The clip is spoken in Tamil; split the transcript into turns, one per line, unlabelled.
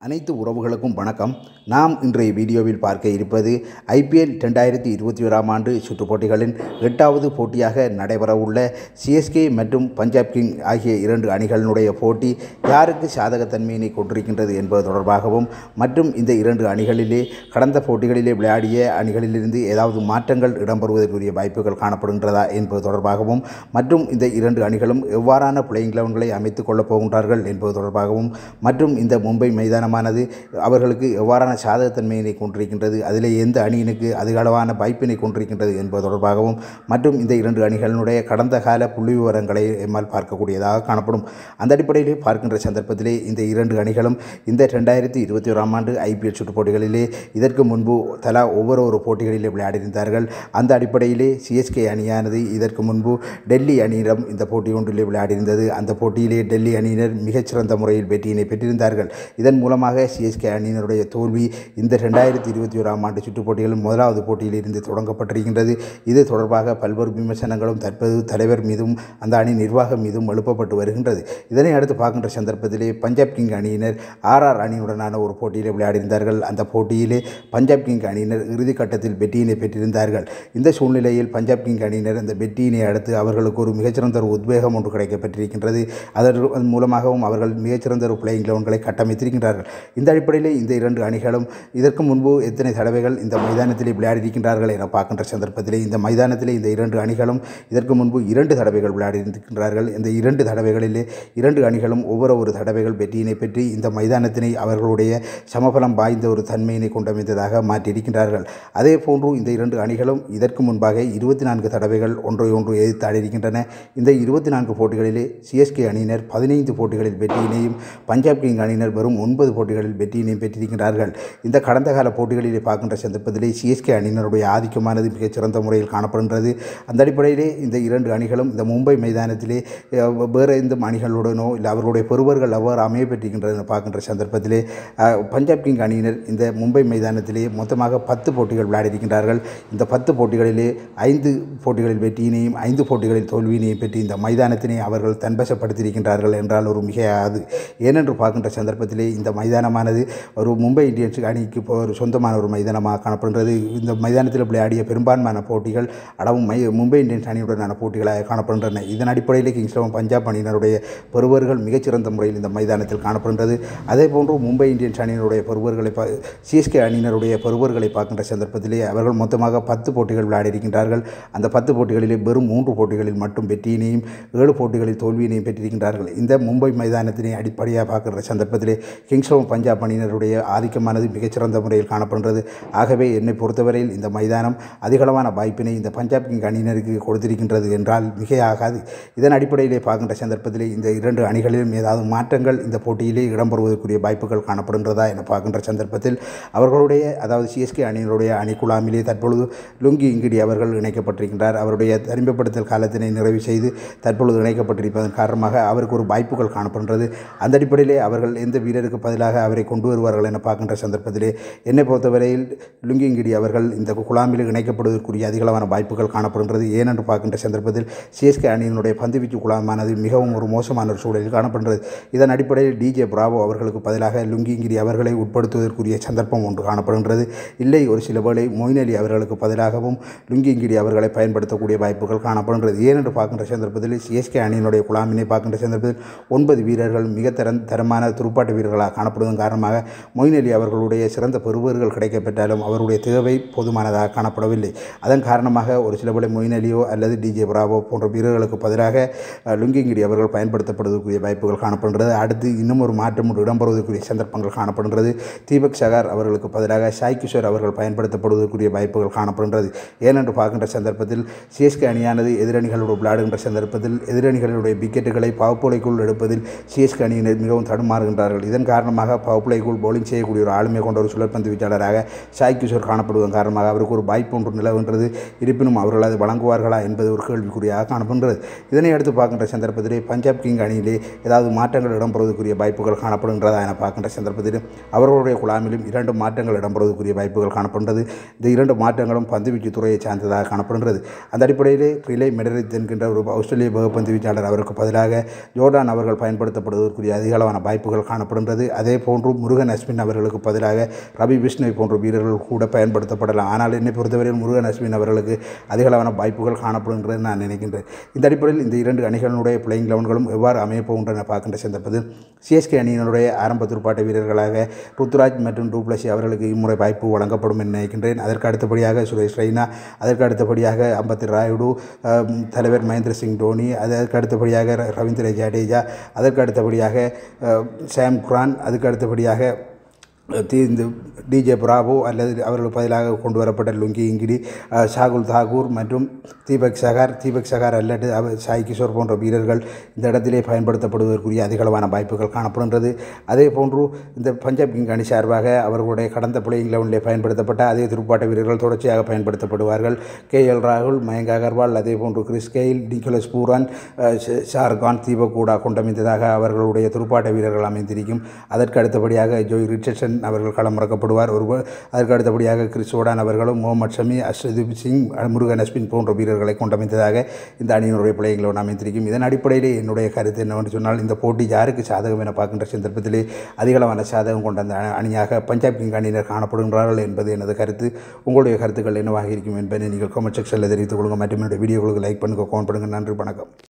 அனைத்து உறவுகளுக்கும் வணக்கம் நாம் இன்றைய வீடியோவில் பார்க்க இருப்பது ஐபிஎல் ரெண்டாயிரத்தி இருபத்தி ஓராம் ஆண்டு சுற்றுப் போட்டிகளின் எட்டாவது போட்டியாக நடைபெறவுள்ள சிஎஸ்கே மற்றும் பஞ்சாப் கிங் ஆகிய இரண்டு அணிகளினுடைய போட்டி யாருக்கு சாதகத்தன்மையினை கொண்டிருக்கின்றது என்பது தொடர்பாகவும் மற்றும் இந்த இரண்டு அணிகளிலே கடந்த போட்டிகளிலே விளையாடிய அணிகளிலிருந்து ஏதாவது மாற்றங்கள் இடம்பெறுவதற்குரிய வாய்ப்புகள் காணப்படுகின்றதா என்பது தொடர்பாகவும் மற்றும் இந்த இரண்டு அணிகளும் எவ்வாறான பிளேயிங் லெவன்களை அமைத்துக் கொள்ளப் போகின்றார்கள் என்பது தொடர்பாகவும் மற்றும் இந்த மும்பை மைதானமானது அவர்களுக்கு எவ்வாறான சாதகத்தன்மையினை கொண்டிருக்கின்றது அதிலே எந்த அணியினுக்கு அதிகளவான வாய்ப்பினை கொண்டிருக்கின்றது என்பது தொடர்பாகவும் மற்றும் இந்த இரண்டு அணிகளினுடைய கடந்த கால புள்ளி விவரங்களை எம்மால் பார்க்கக்கூடியதாக காணப்படும் அந்த அடிப்படையிலே பார்க்கின்ற சந்தர்ப்பத்திலே இந்த இரண்டு அணிகளும் இந்த ரெண்டாயிரத்தி இருபத்தி ஓராம் ஆண்டு ஐபிஎல் சுற்றுப் போட்டிகளிலே இதற்கு முன்பு தலா ஒவ்வொரு ஒரு போட்டிகளிலே விளையாடியிருந்தார்கள் அந்த அடிப்படையிலே சிஎஸ்கே அணியானது இதற்கு முன்பு டெல்லி அணியிடம் இந்த போட்டி ஒன்றிலே விளையாடியிருந்தது அந்த போட்டியிலே டெல்லி அணியினர் மிகச்சிறந்த முறையில் வெற்றியினை பெற்றிருந்தார்கள் இதன் மூலமாக சிஎஸ்கே அணியினருடைய தோல்வி இந்த ரெண்டாயிரத்தி இருபத்தி ஓராம் ஆண்டு சுற்றுப் போட்டிகளின் முதலாவது போட்டியில் இருந்து தொடங்கப்பட்டிருக்கின்றது இது தொடர்பாக பல்வேறு விமர்சனங்களும் தற்போது தலைவர் மீதும் அந்த அணி நிர்வாகம் மீதும் எழுப்பப்பட்டு வருகின்றது இதனை அடுத்து பார்க்கின்ற சந்தர்ப்பத்திலே பஞ்சாப் கிங் அணியினர் ஆர்ஆர் அணியுடனான ஒரு போட்டியிலே விளையாடியிருந்தார்கள் அந்த போட்டியிலே பஞ்சாப் கிங் அணியினர் இறுதி கட்டத்தில் வெற்றியினை பெற்றிருந்தார்கள் இந்த சூழ்நிலையில் பஞ்சாப் கிங் அணியினர் அந்த வெற்றியினை அடுத்து அவர்களுக்கு ஒரு மிகச்சிறந்த ஒரு உத்வேகம் ஒன்று கிடைக்கப்பட்டிருக்கின்றது அதன் அதன் மூலமாகவும் அவர்கள் மிகச்சிறந்த ஒரு பிளேயிங் லெவன்களை கட்டமைத்திருக்கின்றார்கள் இந்த அடிப்படையில் இந்த இரண்டு அணிகளும் இதற்கு முன்பு எத்தனை தடவைகள் இந்த மைதானத்திலே விளையாடியிருக்கின்றார்கள் என பார்க்கின்ற சந்தர்ப்பத்திலே இந்த மைதானத்திலே இந்த இரண்டு அணிகளும் இதற்கு முன்பு இரண்டு தடவைகள் விளையாடியிருக்கின்றார்கள் இந்த இரண்டு தடவைகளிலே இரண்டு அணிகளும் ஒவ்வொரு ஒரு தடவைகள் வெற்றியினை பெற்று இந்த மைதானத்தினை அவர்களுடைய சமபலம் வாய்ந்த ஒரு தன்மையினை கொண்டமைந்ததாக மாற்றியிருக்கின்றார்கள் அதே போன்று இந்த இரண்டு அணிகளும் இதற்கு முன்பாக இருபத்தி நான்கு தடவைகள் ஒன்றை ஒன்று எதிர்த்து ஆடியிருக்கின்றன இந்த இருபத்தி நான்கு போட்டிகளிலே சிஎஸ்கே அணியினர் பதினைந்து போட்டிகளில் வெற்றியினையும் பஞ்சாப் கிங் அணியினர் வெறும் ஒன்பது போட்டிகளில் வெற்றியினையும் பெற்றிருக்கிறார்கள் இந்த கடந்த கால போட்டிகளிலே பார்க்கின்ற சந்தர்ப்பத்திலே சிஎஸ்கே அணியினருடைய ஆதிக்கமானது மிகச்சிறந்த முறையில் காணப்படுகின்றது அந்த அடிப்படையிலே இந்த இரண்டு அணிகளும் இந்த மும்பை மைதானத்திலே அஹ், வேறு எந்த அணிகளுடனோ இல்லை அவர்களுடைய பெறுவர்கள் எவ்வாறு அமைய பெற்றிருக்கின்றது பார்க்கின்ற சந்தர்ப்பத்திலே அஹ், பஞ்சாப் கிங் அணியினர் இந்த மும்பை மைதானத்திலே மொத்தமாக பத்து போட்டிகள் விளையாடியிருக்கின்றார்கள் இந்த பத்து போட்டிகளிலே ஐந்து போட்டிகளில் வெற்றியினையும் ஐந்து போட்டிகளில் தோல்வியினையும் பெற்று இந்த மைதானத்தினை அவர்கள் தன்வசப்படுத்தியிருக்கின்றார்கள் என்றால் ஒரு மிகையாது ஏனென்று பார்க்கின்ற சந்தர்ப்பத்திலே இந்த மைதானமானது ஒரு மும்பை இந்தியன்ஸ் அணிக்கு இப்போ ஒரு சொந்தமான ஒரு மைதானமாக காணப்படுகிறது இந்த மைதானத்தில் விளையாடிய பெரும்பான்மையான போட்டிகள் அடவும் மை மும்பை இந்தியன்ஸ் அணியுடனான போட்டிகளாக காணப்படுகின்றன இதன் அடிப்படையில் கிங்ஸ் லெவன் பஞ்சாப் அணியினருடைய பெறுவர்கள் மிகச்சிறந்த முறையில் இந்த மைதானத்தில் காணப்படுகின்றது அதே போன்று மும்பை இந்தியன்ஸ் அணியினருடைய பெறுவர்களை பா சிஎஸ்கே அணியினருடைய பெறுவர்களை பார்க்கின்ற சந்தர்ப்பத்திலே அவர்கள் மொத்தமாக பத்து போட்டிகள் விளையாடியிருக்கின்றார்கள் அந்த பத்து போட்டிகளிலே வெறும் மூன்று போட்டிகளில் மட்டும் வெற்றியினையும் ஏழு போட்டிகளில் தோல்வியினையும் பெற்றிருக்கின்றார்கள் இந்த மும்பை மைதானத்தினை அடிப்படையாக பார்க்கின்ற சந்தர்ப்பத்திலே கிங்ஸ் லெவன் பஞ்சாப் அணியினருடைய ஆதிக்கமானது மிகச்சிறந்த முறையில் காணப்படுகிறது ஆகவே என்னை பொறுத்தவரையில் இந்த மைதானம் அதிகளவான வாய்ப்பினை இந்த பஞ்சாப் கிங் அணியினருக்கு கொடுத்திருக்கின்றது என்றால் மிகையாகாது இதன் அடிப்படையிலே பார்க்கின்ற சந்தர்ப்பத்திலே இந்த இரண்டு அணிகளிலும் ஏதாவது மாற்றங்கள் இந்த போட்டியிலே இடம்பெறுவதற்குரிய வாய்ப்புகள் காணப்படுகின்றதா என பார்க்கின்ற சந்தர்ப்பத்தில் அவர்களுடைய அதாவது சிஎஸ்கே அணியினுடைய அணிக்குழாமிலே தற்பொழுது லுங்கி இங்கிடி அவர்கள் இணைக்கப்பட்டிருக்கின்றார் அவருடைய தனிமைப்படுத்தல் காலத்தினை நிறைவு செய்து தற்பொழுது இணைக்கப்பட்டிருப்பதன் காரணமாக அவருக்கு ஒரு வாய்ப்புகள் காணப்படுகின்றது அந்த அடிப்படையிலே அவர்கள் எந்த வீரருக்கு பதிலாக அவரை கொண்டு வருவார்கள் என பார்க்கின்ற சந்தர்ப்பத்திலே என்னை பொறுத்தவரையில் லுங்கி இங்கிடி அவர்கள் இந்த குழாமில் இணைக்கப்படுவதற்குரிய அதிகளவான வாய்ப்புகள் காணப்படுகின்றது ஏனென்று பார்க்கின்ற சந்தர்ப்பத்தில் சிஎஸ்கே அணியினுடைய பந்துவீச்சு குழாமானது மிகவும் ஒரு மோசமான ஒரு சூழலில் காணப்படுகிறது இதன் அடிப்படையில் டிஜே பிராவோ அவர்களுக்கு பதிலாக லுங்கிங்கிரி அவர்களை உட்படுத்துவதற்குரிய சந்தர்ப்பம் ஒன்று காணப்படுகின்றது இல்லை ஒரு சில வேளை மொயின் அலி அவர்களுக்கு பதிலாகவும் லுங்கிங்கிரி அவர்களை பயன்படுத்தக்கூடிய வாய்ப்புகள் காணப்படுகின்றது ஏனென்று பார்க்கின்ற சந்தர்ப்பத்தில் சிஎஸ்கே அணியினுடைய குழாமினை பார்க்கின்ற சந்தர்ப்பத்தில் ஒன்பது வீரர்கள் மிக தரம் தரமான துடுப்பாட்ட வீரர்களாக காணப்படுவதன் காரணமாக மொயின் அலி அவர்களுடைய சிறந்த பெறுவர்கள் கிடைக்கப்பெற்றாலும் அவருடைய தேவை போதுமானதாக காணப்படவில்லை அதன் காரணமாக ஒரு சில வேளை மொயின் அலியோ அல்லது டிஜே பிராவோ போன்ற வீரர்களுக்கு பதிலாக அஹ், லுங்கிங்கிடி அவர்கள் பயன்படுத்தப்படுவதற்குரிய வாய்ப்புகள் காணப்படுகிறது அடுத்து இன்னும் ஒரு மாற்றம் ஒன்று இடம்பெறுவதற்குரிய சந்தர்ப்பங்கள் காணப்படுகின்றது தீபக் சகார் அவர்களுக்கு பதிலாக சாய் கிஷோர் அவர்கள் பயன்படுத்தப்படுவதற்குரிய வாய்ப்புகள் காணப்படுகின்றது ஏனென்று பார்க்கின்ற சந்தர்ப்பத்தில் சிஎஸ்கே அணியானது எதிரணிகளோடு விளையாடுகின்ற சந்தர்ப்பத்தில் எதிரணிகளுடைய விக்கெட்டுகளை பவப்புலைக்குள் எடுப்பதில் சிஎஸ்கே அணியினர் மிகவும் தடுமாறுகின்றார்கள் இதன் காரணமாக பவப்புலைக்குள் பவுலிங் செய்யக்கூடிய ஒரு ஆளுமை கொண்ட ஒரு சுழற்பந்து வீச்சாளராக சாய் கிஷோர் காணப்படுவதன் காரணமாக அவருக்கு ஒரு வாய்ப்பு ஒன்று நிலவுகின்றது இருப்பினும் அவர்கள் அதை வழங்குவார்களா என்பது ஒரு கேள்விக்குறியாக காணப்படுகிறது இதனை அடுத்து பார்க்கின்ற சந்தர்ப்பத்திலே பஞ்சாப் கிங் அணியிலே ஏதாவது மாற்றங்கள் இடம்பெறுவதற்குரிய வாய்ப்புகள் காணப்படுகின்றதா என பார்க்கின்ற சந்தர்ப்பத்தில் அவர்களுடைய குழாமிலும் இரண்டு மாற்றங்கள் இடம்பெறுவதற்குரிய வாய்ப்புகள் காணப்படுகிறது இந்த இரண்டு மாற்றங்களும் பந்துவீச்சு துறையை சார்ந்ததாக காணப்படுகின்றது அந்த அடிப்படையிலே ரிலே மெடரித் என்கின்ற ஒரு ஆஸ்திரேலிய வேகப்பந்து வீச்சாளர் அவருக்கு பதிலாக ஜோர்டான் அவர்கள் பயன்படுத்தப்படுவதற்குரிய அதிகளவான வாய்ப்புகள் காணப்படுகின்றது அதே அதே போன்று முருகன் அஸ்வின் அவர்களுக்கு பதிலாக ரவி விஷ்ணுவை போன்ற வீரர்கள் கூட பயன்படுத்தப்படலாம் ஆனால் என்னை பொறுத்தவரையில் முருகன் அஸ்வின் அவர்களுக்கு அதிகளவான வாய்ப்புகள் காணப்படுகின்றது நான் நினைக்கின்றேன் இந்த அடிப்படையில் இந்த இரண்டு அணிகளினுடைய பிளேயிங் லெவன்களும் எவ்வாறு அமையப் போகின்றன பார்க்கின்ற சந்தர்ப்பத்தில் சிஎஸ்கே அணியினுடைய ஆரம்ப துடுப்பாட்ட வீரர்களாக ருத்துராஜ் மற்றும் டூப்ளசி அவர்களுக்கு இம்முறை வாய்ப்பு வழங்கப்படும் என நினைக்கின்றேன் அதற்கு அடுத்தபடியாக சுரேஷ் ரெய்னா அதற்கு அடுத்தபடியாக அம்பத்தி ராயுடு அஹ், தலைவர் மகேந்திர சிங் தோனி அதற்கு அடுத்தபடியாக ர- ரவீந்திர ஜடேஜா அதற்கு அடுத்தபடியாக அஹ், சாம் குரான் அதுக்கு அடுத்தபடியாக தி இந்த டிஜே பிராவோ அல்லது அவர்களுக்கு பதிலாக கொண்டு வரப்பட்ட லுங்கி இங்கிடி அஹ், ஷாகுல் தாகூர் மற்றும் தீபக் சகார் தீபக் சகார் அல்லது அவர் சாய் கிஷோர் போன்ற வீரர்கள் இந்த இடத்திலே பயன்படுத்தப்படுவதற்குரிய அதிகளவான வாய்ப்புகள் காணப்படுகின்றது அதே போன்று இந்த பஞ்சாப் கிங் அணி சார்பாக அவர்களுடைய கடந்த பிளேயிங் லெவனிலே பயன்படுத்தப்பட்ட அதே துடுப்பாட்ட வீரர்கள் தொடர்ச்சியாக பயன்படுத்தப்படுவார்கள் கே எல் ராகுல் மயங்க் அகர்வால் அதே போன்று கிறிஸ் கெயில் நிக்கோலஸ் பூரான் அஹ், ஷ- ஷாருக்கான் தீபக் கூடா கொண்டமைந்ததாக அவர்களுடைய துடுப்பாட்ட வீரர்கள் அமைந்திருக்கும் அதற்கு அடுத்தபடியாக ஜோய் ரிச்சர்ட்சன் அவர்கள் களமிறக்கப்படுவார் ஒருவர் அதற்கு அடுத்தபடியாக கிறிஸ் ஓடான் அவர்களும் முகமது ஷமி அஷ்ரதீப் சிங் முருகன் அஸ்வின் போன்ற வீரர்களை கொண்டமைந்ததாக இந்த அணியினுடைய பிள்ளைகளோடு அமைந்திருக்கும் இதன் அடிப்படையிலே என்னுடைய கருத்து என்னவென்று சொன்னால் இந்த போட்டி யாருக்கு சாதகம் என பார்க்கின்ற சந்தர்ப்பத்திலே அதிகளவான சாதகம் கொண்ட அந்த அணியாக பஞ்சாப் கிங் அணியினர் காணப்படுகின்றார்கள் என்பது எனது கருத்து உங்களுடைய கருத்துக்கள் என்னவாக இருக்கும் என்பதை நீங்கள் கமெண்ட் செக்ஷனில் தெரிவித்துக் கொள்ளுங்கள் மற்றும் என்னுடைய வீடியோகளுக்கு லைக் பண்ணுங்கள் கமெண்ட் பண்ணுங்கள் நன்றி வணக்கம்